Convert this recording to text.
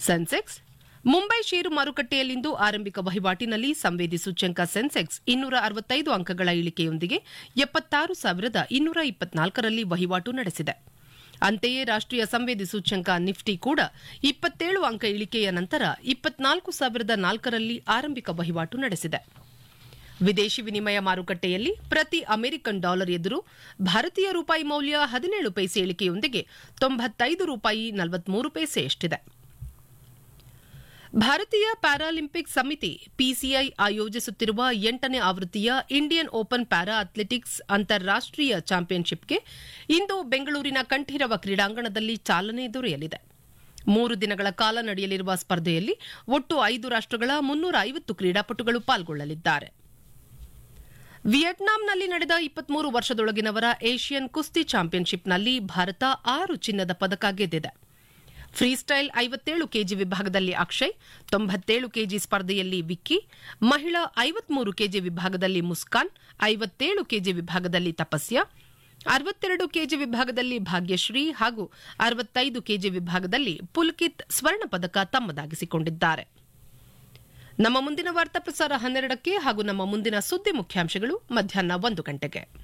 ಸೆನ್ಸೆಕ್ಸ್ ಮುಂಬೈ ಷೇರು ಮಾರುಕಟ್ಟೆಯಲ್ಲಿಂದು ಆರಂಭಿಕ ವಹಿವಾಟಿನಲ್ಲಿ ಸಂವೇದಿ ಸೂಚ್ಯಂಕ ಸೆನ್ಸೆಕ್ಸ್ ಇನ್ನೂರ ಅರವತ್ತೈದು ಅಂಕಗಳ ಇಳಿಕೆಯೊಂದಿಗೆ ಎಪ್ಪತ್ತಾರು ಸಾವಿರದ ಇನ್ನೂರ ಇಪ್ಪತ್ನಾಲ್ಕರಲ್ಲಿ ವಹಿವಾಟು ನಡೆಸಿದೆ ಅಂತೆಯೇ ರಾಷ್ಟೀಯ ಸಂವೇದಿ ಸೂಚ್ಯಂಕ ನಿಫ್ಟಿ ಕೂಡ ಇಪ್ಪತ್ತೇಳು ಅಂಕ ಇಳಿಕೆಯ ನಂತರ ಇಪ್ಪತ್ನಾಲ್ಕು ಸಾವಿರದ ನಾಲ್ಕರಲ್ಲಿ ಆರಂಭಿಕ ವಹಿವಾಟು ನಡೆಸಿದೆ ವಿದೇಶಿ ವಿನಿಮಯ ಮಾರುಕಟ್ಟೆಯಲ್ಲಿ ಪ್ರತಿ ಅಮೆರಿಕನ್ ಡಾಲರ್ ಎದುರು ಭಾರತೀಯ ರೂಪಾಯಿ ಮೌಲ್ಯ ಹದಿನೇಳು ಪೈಸೆ ಇಳಿಕೆಯೊಂದಿಗೆ ತೊಂಬತ್ತೈದು ರೂಪಾಯಿ ನಲವತ್ಮೂರು ಪೈಸೆಯಷ್ಟಿದೆ ಭಾರತೀಯ ಪ್ಯಾರಾಲಿಂಪಿಕ್ ಸಮಿತಿ ಪಿಸಿಐ ಆಯೋಜಿಸುತ್ತಿರುವ ಎಂಟನೇ ಆವೃತ್ತಿಯ ಇಂಡಿಯನ್ ಓಪನ್ ಪ್ಯಾರಾ ಅಥ್ಲೆಟಿಕ್ಸ್ ಅಂತಾರಾಷ್ಟೀಯ ಚಾಂಪಿಯನ್ಶಿಪ್ಗೆ ಇಂದು ಬೆಂಗಳೂರಿನ ಕಂಠೀರವ ಕ್ರೀಡಾಂಗಣದಲ್ಲಿ ಚಾಲನೆ ದೊರೆಯಲಿದೆ ಮೂರು ದಿನಗಳ ಕಾಲ ನಡೆಯಲಿರುವ ಸ್ಪರ್ಧೆಯಲ್ಲಿ ಒಟ್ಟು ಐದು ರಾಷ್ಟಗಳ ಮುನ್ನೂರ ಐವತ್ತು ಕ್ರೀಡಾಪಟುಗಳು ಪಾಲ್ಗೊಳ್ಳಲಿದ್ದಾರೆ ವಿಯೆಟ್ನಾಂನಲ್ಲಿ ನಡೆದ ಇಪ್ಪತ್ಮೂರು ವರ್ಷದೊಳಗಿನವರ ಏಷ್ಯನ್ ಕುಸ್ತಿ ಚಾಂಪಿಯನ್ಶಿಪ್ನಲ್ಲಿ ಭಾರತ ಆರು ಚಿನ್ನದ ಪದಕ ಗೆದ್ದಿದೆ ಫ್ರೀಸ್ಟೈಲ್ ಐವತ್ತೇಳು ಕೆಜಿ ವಿಭಾಗದಲ್ಲಿ ಅಕ್ಷಯ್ ತೊಂಬತ್ತೇಳು ಕೆಜಿ ಸ್ಪರ್ಧೆಯಲ್ಲಿ ವಿಕ್ಕಿ ಮಹಿಳಾ ಐವತ್ಮೂರು ಕೆಜಿ ವಿಭಾಗದಲ್ಲಿ ಮುಸ್ಕಾನ್ ಐವತ್ತೇಳು ಕೆಜಿ ವಿಭಾಗದಲ್ಲಿ ತಪಸ್ಯ ಅರವತ್ತೆರಡು ಕೆಜಿ ವಿಭಾಗದಲ್ಲಿ ಭಾಗ್ಯಶ್ರೀ ಹಾಗೂ ಅರವತ್ತೈದು ಕೆಜಿ ವಿಭಾಗದಲ್ಲಿ ಪುಲ್ಕಿತ್ ಸ್ವರ್ಣ ಪದಕ ತಮ್ಮದಾಗಿಸಿಕೊಂಡಿದ್ದಾರೆ ನಮ್ಮ ಮುಂದಿನ ವಾರ್ತಾ ಪ್ರಸಾರ ಹನ್ನೆರಡಕ್ಕೆ ಹಾಗೂ ನಮ್ಮ ಮುಂದಿನ ಸುದ್ದಿ ಮುಖ್ಯಾಂಶಗಳು ಮಧ್ಯಾಹ್ನ ಒಂದು ಗಂಟೆಗೆ